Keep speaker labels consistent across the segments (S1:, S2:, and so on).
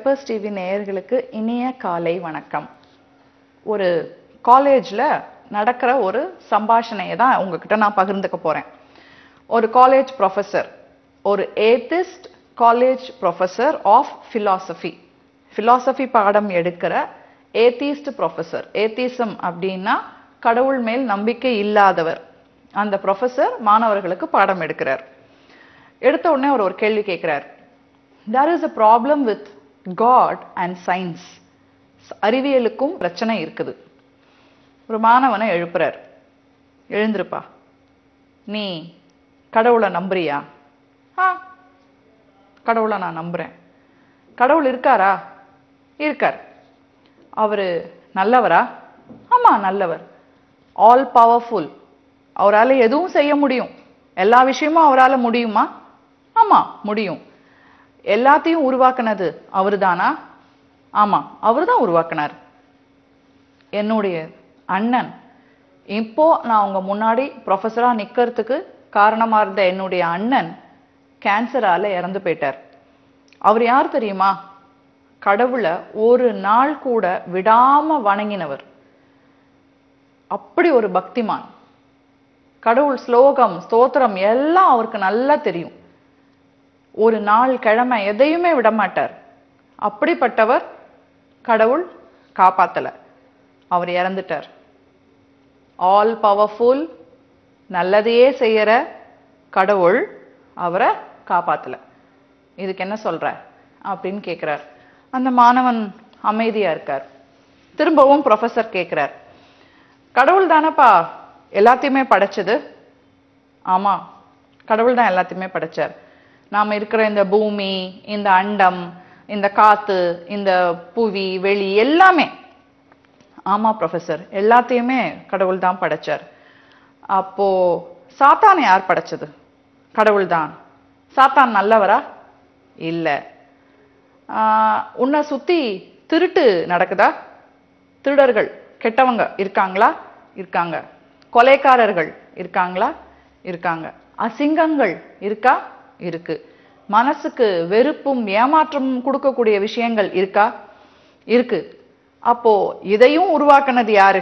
S1: peppers TV நேயர்களுக்கு இனிய காலை வணக்கம் ஒரு காலேஜ்ல நடக்கிற ஒரு சம்பாஷணையை தான் உங்ககிட்ட நான் பகிர்ந்துக்க போறேன் ஒரு காலேஜ் ப்ரொஃபஸர் ஒரு atheist college professor of philosophy philosophy பாடம் எடுக்கிற ஏத்திஸ்ட் ப்ரொஃபஸர் ஏத்திசம் அப்படின்னா கடவுள் மேல் நம்பிக்கை இல்லாதவர் அந்த ப்ரொஃபஸர் மாணவர்களுக்கு பாடம் எடுக்கிறார் எடுத்த உடனே அவர் ஒரு கேள்வி கேட்கிறார் there is a problem with God and science அறிவியலுக்கும் பிரச்சனை இருக்குது ஒரு மாணவனை எழுப்புறார் எழுந்திருப்பா நீ கடவுளை நம்புறியா ஆ கடவுளை நான் நம்புறேன் கடவுள் இருக்காரா இருக்கார் அவரு நல்லவரா ஆமா நல்லவர் ஆல் பவர்ஃபுல் அவரால எதுவும் செய்ய முடியும் எல்லா விஷயமும் அவரால முடியுமா ஆமா முடியும் எல்லாத்தையும் உருவாக்குனது அவர்தானா ஆமா அவர்தான் உருவாக்குனார் என்னுடைய அண்ணன் இப்போ நான் உங்க முன்னாடி ப்ரொஃபஸரா நிக்கிறதுக்கு காரணமா இருந்த என்னுடைய அண்ணன் கேன்சரால இறந்து போயிட்டார் அவர் யார் தெரியுமா கடவுளை ஒரு நாள் கூட விடாம வணங்கினவர் அப்படி ஒரு பக்திமான் கடவுள் ஸ்லோகம் ஸ்தோத்திரம் எல்லாம் அவருக்கு நல்லா தெரியும் ஒரு நாள் கிழமை எதையுமே விட மாட்டார் அப்படிப்பட்டவர் கடவுள் காப்பாத்தல அவர் இறந்துட்டார் ஆல் பவர்ஃபுல் நல்லதையே செய்யற கடவுள் அவரை காப்பாத்தல இதுக்கு என்ன சொல்ற அப்படின்னு கேட்கிறார் அந்த மாணவன் அமைதியா இருக்கார் திரும்பவும் ப்ரொஃபசர் கேட்கிறார் கடவுள் தானப்பா எல்லாத்தையுமே படைச்சது ஆமா கடவுள் தான் எல்லாத்தையுமே படைச்சார் நாம இருக்கிற இந்த பூமி இந்த அண்டம் இந்த காத்து இந்த புவி வெளி எல்லாமே ஆமா ப்ரொஃபசர் எல்லாத்தையுமே கடவுள் தான் படைச்சார் அப்போ சாத்தானை யார் படைச்சது கடவுள் தான் சாத்தான் நல்லவரா இல்ல ஆஹ் உன்னை சுத்தி திருட்டு நடக்குதா திருடர்கள் கெட்டவங்க இருக்காங்களா இருக்காங்க கொலைக்காரர்கள் இருக்காங்களா இருக்காங்க அசிங்கங்கள் இருக்கா இருக்கு மனசுக்கு வெறுப்பும் ஏமாற்றமும் கொடுக்கக்கூடிய விஷயங்கள் இருக்கா இருக்கு அப்போ இதையும் உருவாக்குனது யாரு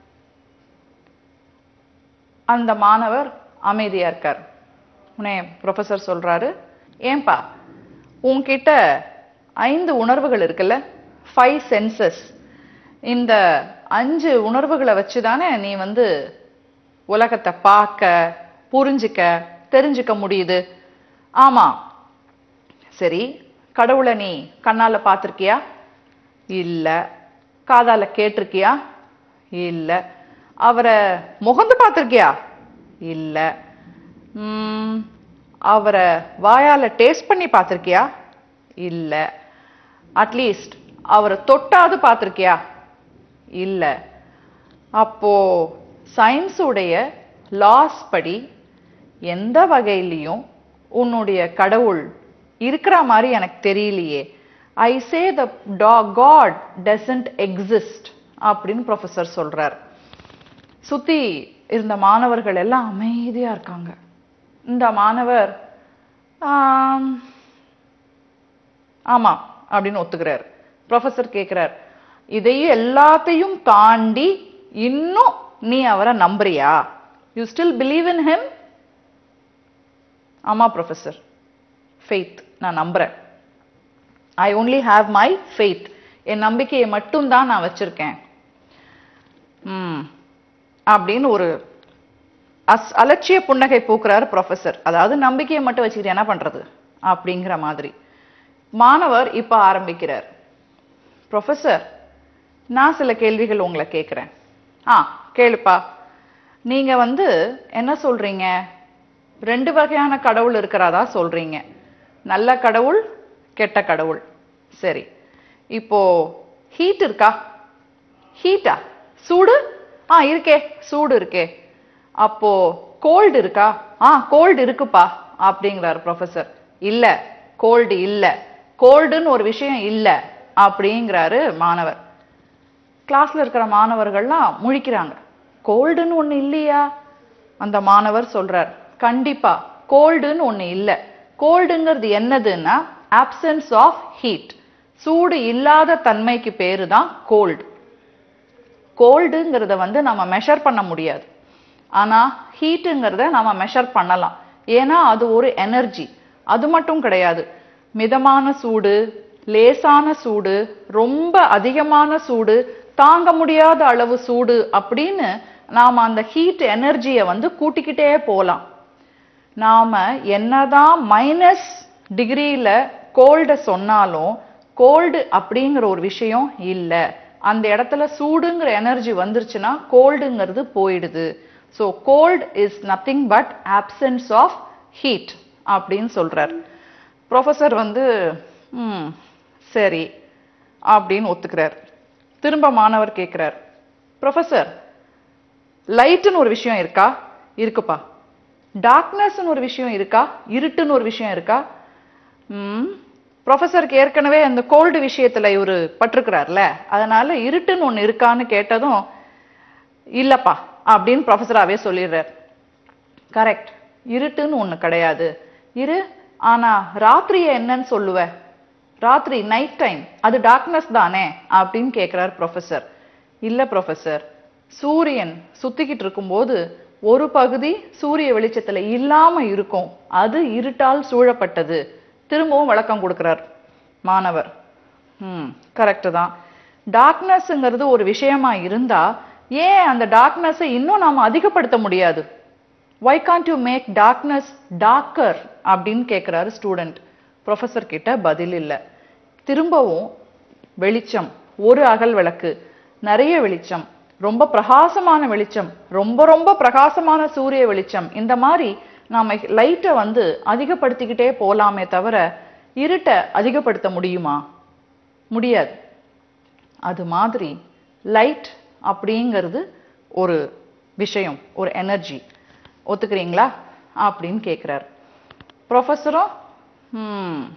S1: அந்த மாணவர் அமைதியா இருக்கார் உடனே ப்ரொஃபசர் சொல்றாரு ஏன்பா உன்கிட்ட ஐந்து உணர்வுகள் இருக்குல்ல ஃபைவ் சென்சஸ் இந்த அஞ்சு உணர்வுகளை வச்சு தானே நீ வந்து உலகத்தை பார்க்க புரிஞ்சுக்க தெரிஞ்சுக்க முடியுது ஆமா சரி கடவுளை நீ கண்ணால பார்த்திருக்கியா இல்ல காதால கேட்டிருக்கியா இல்ல அவரை முகந்து பார்த்திருக்கியா இல்ல ம், அவரை வாயால டேஸ்ட் பண்ணி பார்த்திருக்கியா இல்ல அட்லீஸ்ட் அவரை தொட்டாது பார்த்திருக்கியா இல்ல அப்போ சயின்ஸுடைய லாஸ் படி எந்த வகையிலையும் உன்னுடைய கடவுள் இருக்கிற மாதிரி எனக்கு தெரியலையே I say the God doesn't exist அப்படின்னு ப்ரொஃபசர் சொல்றார் சுத்தி இருந்த மாணவர்கள் எல்லாம் அமைதியா இருக்காங்க இந்த மாணவர் ஆம், ஆமா அப்படின்னு ஒத்துக்கிறார் ப்ரொஃபசர் கேட்கிறார் இதையும் எல்லாத்தையும் தாண்டி இன்னும் நீ அவரை நம்புறியா you still believe in him ஆமா ப்ரொஃபசர் ஃபெய்த் நான் நம்புறேன் I only have my faith என் நம்பிக்கையை மட்டும் தான் நான் வச்சிருக்கேன் ம் அப்படின்னு ஒரு அஸ் அலட்சிய புன்னகை பூக்குறாரு ப்ரொஃபசர் அதாவது நம்பிக்கையை மட்டும் வச்சுக்கிட்டு என்ன பண்றது அப்படிங்கிற மாதிரி மாணவர் இப்ப ஆரம்பிக்கிறார் ப்ரொஃபசர் நான் சில கேள்விகள் உங்களை கேட்குறேன் ஆ கேளுப்பா நீங்க வந்து என்ன சொல்றீங்க ரெண்டு வகையான கடவுள் இருக்கிறதா சொல்றீங்க நல்ல கடவுள் கெட்ட கடவுள் சரி இப்போ ஹீட் இருக்கா ஹீட்டா சூடு ஆ இருக்கே சூடு இருக்கே அப்போ கோல்டு இருக்கா ஆ கோல்டு இருக்குப்பா அப்படிங்கிறார் ப்ரொஃபசர் இல்ல கோல்டு இல்ல கோல்டுன்னு ஒரு விஷயம் இல்ல அப்படிங்கிறாரு மாணவர் கிளாஸ்ல இருக்கிற மாணவர்கள்லாம் முழிக்கிறாங்க கோல்டுன்னு ஒண்ணு இல்லையா அந்த மாணவர் சொல்றார் கண்டிப்பா கோல்டுன்னு ஒண்ணு இல்ல கோல்டுங்கிறது என்னதுன்னா absence ஆஃப் ஹீட் சூடு இல்லாத தன்மைக்கு பேரு தான் கோல்டு கோல்டுங்கிறத வந்து நம்ம மெஷர் பண்ண முடியாது ஆனா ஹீட்டுங்கிறத நம்ம மெஷர் பண்ணலாம் ஏன்னா அது ஒரு எனர்ஜி அது மட்டும் கிடையாது மிதமான சூடு லேசான சூடு ரொம்ப அதிகமான சூடு தாங்க முடியாத அளவு சூடு அப்படின்னு நாம அந்த ஹீட் எனர்ஜியை வந்து கூட்டிக்கிட்டே போலாம் நாம என்னதான் மைனஸ் டிகிரியில கோல்ட சொன்னாலும் கோல்டு அப்படிங்கிற ஒரு விஷயம் இல்ல அந்த இடத்துல சூடுங்கிற எனர்ஜி வந்துருச்சுன்னா கோல்டுங்கிறது போயிடுது so cold is nothing but absence of heat அப்படின்னு சொல்றார் ப்ரொஃபசர் வந்து ம் சரி அப்படின்னு ஒத்துக்கிறார் திரும்ப மாணவர் கேட்கிறார் ப்ரொஃபசர் லைட்டுன்னு ஒரு விஷயம் இருக்கா இருக்குப்பா டார்க்னஸ்னு ஒரு விஷயம் இருக்கா இருட்டுன்னு ஒரு விஷயம் இருக்கா ம் ப்ரொஃபஸருக்கு ஏற்கனவே அந்த கோல்டு விஷயத்துல இவரு பட்டிருக்கிறார்ல அதனால இருட்டுன்னு ஒண்ணு இருக்கான்னு கேட்டதும் இல்லப்பா அப்படின்னு ப்ரொஃபஸராகவே சொல்லிடுறார் கரெக்ட் இருட்டுன்னு ஒண்ணு கிடையாது இரு ஆனா ராத்திரிய என்னன்னு சொல்லுவ ராத்திரி நைட் டைம் அது டார்க்னஸ் தானே அப்படின்னு கேட்கிறார் ப்ரொஃபசர் இல்ல ப்ரொஃபசர் சூரியன் சுத்திக்கிட்டு இருக்கும்போது ஒரு பகுதி சூரிய வெளிச்சத்துல இல்லாம இருக்கும் அது இருட்டால் சூழப்பட்டது திரும்பவும் விளக்கம் கொடுக்கிறார் மாணவர் ம் கரெக்ட் தான் டார்க்னஸ்ங்கிறது ஒரு விஷயமா இருந்தா ஏன் அந்த டார்க்னஸை இன்னும் நாம அதிகப்படுத்த முடியாது why can't you make darkness darker அப்படின்னு கேட்கிறாரு ஸ்டூடெண்ட் ப்ரொஃபசர் கிட்ட பதில் இல்லை திரும்பவும் வெளிச்சம் ஒரு அகல் விளக்கு நிறைய வெளிச்சம் ரொம்ப பிரகாசமான வெளிச்சம் ரொம்ப ரொம்ப பிரகாசமான சூரிய வெளிச்சம் இந்த மாதிரி நாம லைட்டை வந்து அதிகப்படுத்திக்கிட்டே போலாமே தவிர இருட்டை அதிகப்படுத்த முடியுமா முடியாது அது மாதிரி லைட் அப்படிங்கிறது ஒரு விஷயம் ஒரு எனர்ஜி ஒத்துக்கிறீங்களா அப்படின்னு கேட்குறாரு ப்ரொஃபஸரும் ம்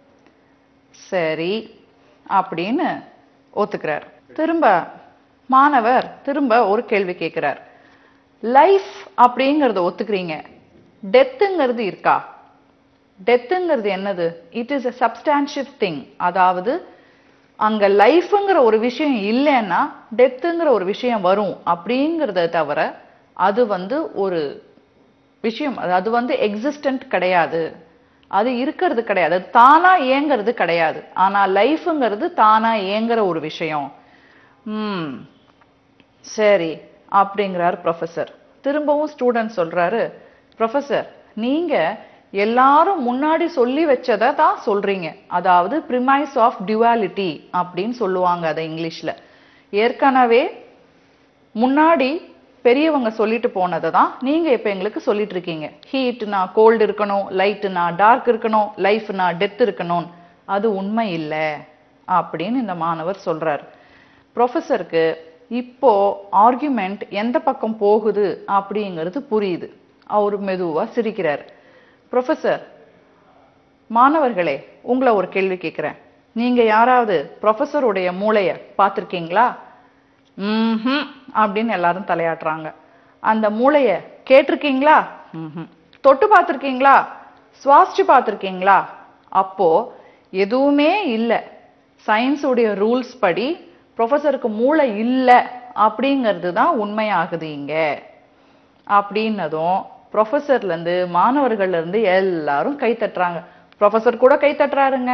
S1: சரி அப்படின்னு ஒத்துக்கிறார் திரும்ப மாணவர் திரும்ப ஒரு கேள்வி கேட்கிறார் லைஃப் அப்படிங்கறத ஒத்துக்கிறீங்க டெத்துங்கிறது இருக்கா டெத்துங்கிறது என்னது it is a substantive thing அதாவது அங்க லைஃப்ங்கிற ஒரு விஷயம் இல்லைன்னா டெத்துங்கிற ஒரு விஷயம் வரும் அப்படிங்கிறத தவிர அது வந்து ஒரு விஷயம் அது- அது வந்து எக்ஸிஸ்டன்ட் கிடையாது அது இருக்கிறது கிடையாது அது தானா இயங்கிறது கிடையாது ஆனா லைஃப்ங்கிறது தானா இயங்குற ஒரு விஷயம் ம் சரி அப்படிங்கிறார் ப்ரொஃபசர் திரும்பவும் ஸ்டூடெண்ட் சொல்றாரு ப்ரொஃபசர் நீங்க எல்லாரும் முன்னாடி சொல்லி வச்சதை தான் சொல்றீங்க அதாவது ப்ரிமைஸ் ஆஃப் duality அப்படின்னு சொல்லுவாங்க அதை இங்கிலீஷ்ல ஏற்கனவே முன்னாடி பெரியவங்க சொல்லிட்டு போனதை தான் நீங்க இப்ப எங்களுக்கு சொல்லிட்டு இருக்கீங்க ஹீட்னா கோல்டு இருக்கணும் லைட்னா டார்க் இருக்கணும் லைஃப்னா டெத் இருக்கணும் அது உண்மை இல்லை அப்படின்னு இந்த மாணவர் சொல்றார் ப்ரொஃபஸருக்கு இப்போ ஆர்குமெண்ட் எந்த பக்கம் போகுது அப்படிங்கிறது புரியுது அவர் மெதுவா சிரிக்கிறார் ப்ரொஃபசர் மாணவர்களே உங்களை ஒரு கேள்வி கேட்கிறேன் நீங்க யாராவது ப்ரொஃபஸருடைய மூளைய பார்த்திருக்கீங்களா ம்ஹும் அப்படின்னு எல்லாரும் தலையாட்டுறாங்க அந்த மூளைய கேட்டிருக்கீங்களா ம்ஹும் தொட்டு பார்த்திருக்கீங்களா சுவாசிச்சு பார்த்திருக்கீங்களா அப்போ எதுவுமே இல்லை சயின்ஸுடைய ரூல்ஸ் படி ப்ரொஃபஸருக்கு மூளை இல்லை அப்படிங்கிறது தான் உண்மையாகுது இங்க அப்படின்னதும் ப்ரொஃபஸர்ல இருந்து மாணவர்கள்ல இருந்து எல்லாரும் கை தட்டுறாங்க ப்ரொஃபஸர் கூட கை தட்டுறாருங்க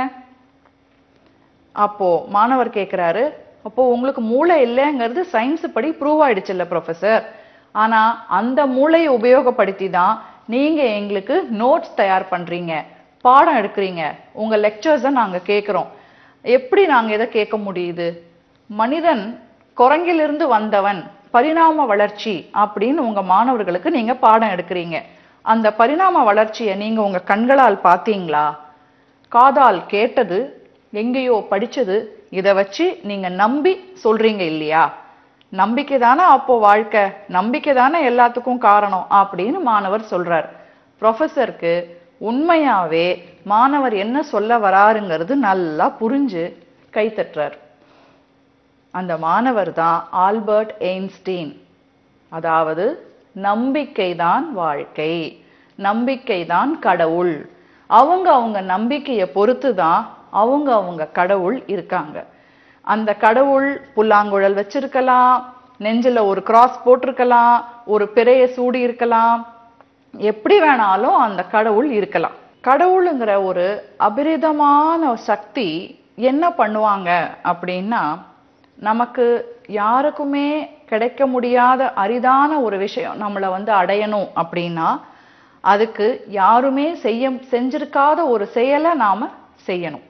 S1: அப்போ மாணவர் கேக்குறாரு அப்போ உங்களுக்கு மூளை இல்லைங்கிறது சயின்ஸ் படி ப்ரூவ் ஆயிடுச்சுல்ல ப்ரொஃபசர் ஆனா அந்த மூளையை உபயோகப்படுத்தி தான் நீங்க எங்களுக்கு நோட்ஸ் தயார் பண்றீங்க பாடம் எடுக்கிறீங்க உங்க லெக்சர்ஸை நாங்க கேட்குறோம் எப்படி நாங்க இதை கேட்க முடியுது மனிதன் குரங்கிலிருந்து வந்தவன் பரிணாம வளர்ச்சி அப்படின்னு உங்க மாணவர்களுக்கு நீங்க பாடம் எடுக்கிறீங்க அந்த பரிணாம வளர்ச்சியை நீங்க உங்க கண்களால் பார்த்தீங்களா காதால் கேட்டது எங்கேயோ படிச்சது இத வச்சு நீங்க நம்பி சொல்றீங்க இல்லையா நம்பிக்கை தானே அப்போ வாழ்க்கை நம்பிக்கை தானே எல்லாத்துக்கும் காரணம் அப்படின்னு மாணவர் சொல்றார் ப்ரொஃபஸருக்கு உண்மையாவே மாணவர் என்ன சொல்ல வராருங்கிறது நல்லா புரிஞ்சு கை தட்டுறார் அந்த மாணவர் தான் ஆல்பர்ட் எய்ன்ஸ்டீன் அதாவது நம்பிக்கைதான் வாழ்க்கை நம்பிக்கைதான் கடவுள் அவங்க அவங்க நம்பிக்கையை பொறுத்து தான் அவங்க அவங்க கடவுள் இருக்காங்க அந்த கடவுள் புல்லாங்குழல் வச்சிருக்கலாம் நெஞ்சில ஒரு கிராஸ் போட்டிருக்கலாம் ஒரு பிறைய சூடி இருக்கலாம் எப்படி வேணாலும் அந்த கடவுள் இருக்கலாம் கடவுளுங்கிற ஒரு அபரிதமான சக்தி என்ன பண்ணுவாங்க அப்படின்னா நமக்கு யாருக்குமே கிடைக்க முடியாத அரிதான ஒரு விஷயம் நம்மளை வந்து அடையணும் அப்படின்னா அதுக்கு யாருமே செய்ய செஞ்சிருக்காத ஒரு செயலை நாம செய்யணும்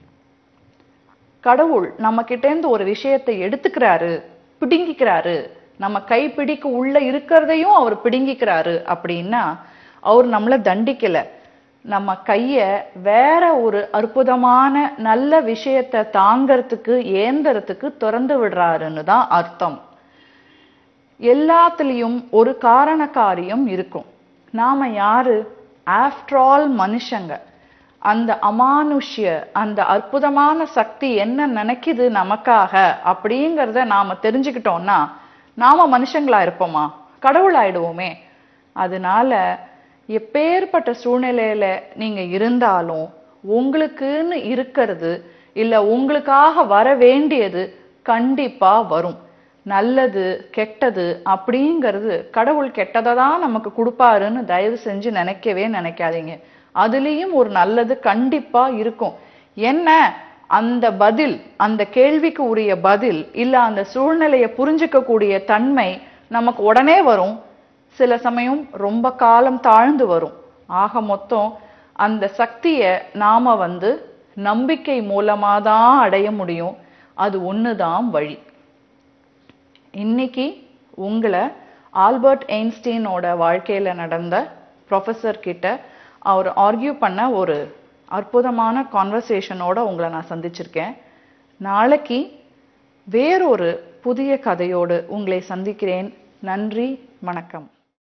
S1: கடவுள் நம்ம கிட்டேந்து ஒரு விஷயத்தை எடுத்துக்கிறாரு பிடுங்கிக்கிறாரு நம்ம கைப்பிடிக்கு உள்ள இருக்கிறதையும் அவர் பிடுங்கிக்கிறாரு அப்படின்னா அவர் நம்மளை தண்டிக்கல நம்ம கைய வேற ஒரு அற்புதமான நல்ல விஷயத்தை தாங்கறதுக்கு ஏந்தறதுக்கு திறந்து விடுறாருன்னு தான் அர்த்தம் எல்லாத்துலயும் ஒரு காரண காரியம் இருக்கும் நாம யாரு ஆஃப்டர் ஆல் மனுஷங்க அந்த அமானுஷ்ய அந்த அற்புதமான சக்தி என்ன நினைக்குது நமக்காக அப்படிங்கிறத நாம தெரிஞ்சுக்கிட்டோம்னா நாம மனுஷங்களா இருப்போமா கடவுள் ஆயிடுவோமே அதனால எப்பேற்பட்ட சூழ்நிலையில நீங்க இருந்தாலும் உங்களுக்குன்னு இருக்கிறது இல்ல உங்களுக்காக வர வேண்டியது கண்டிப்பா வரும் நல்லது கெட்டது அப்படிங்கிறது கடவுள் கெட்டதை தான் நமக்கு கொடுப்பாருன்னு தயவு செஞ்சு நினைக்கவே நினைக்காதீங்க அதுலேயும் ஒரு நல்லது கண்டிப்பா இருக்கும் என்ன அந்த பதில் அந்த கேள்விக்கு உரிய பதில் இல்ல அந்த சூழ்நிலையை புரிஞ்சுக்க கூடிய தன்மை நமக்கு உடனே வரும் சில சமயம் ரொம்ப காலம் தாழ்ந்து வரும் ஆக மொத்தம் அந்த சக்தியை நாம வந்து நம்பிக்கை மூலமா தான் அடைய முடியும் அது ஒண்ணுதான் வழி இன்னைக்கு உங்களை ஆல்பர்ட் ஐன்ஸ்டீனோட வாழ்க்கையில நடந்த ப்ரொஃபஸர் கிட்ட அவர் ஆர்கியூ பண்ண ஒரு அற்புதமான கான்வர்சேஷனோட உங்களை நான் சந்திச்சிருக்கேன் நாளைக்கு வேறொரு புதிய கதையோடு உங்களை சந்திக்கிறேன் நன்றி வணக்கம்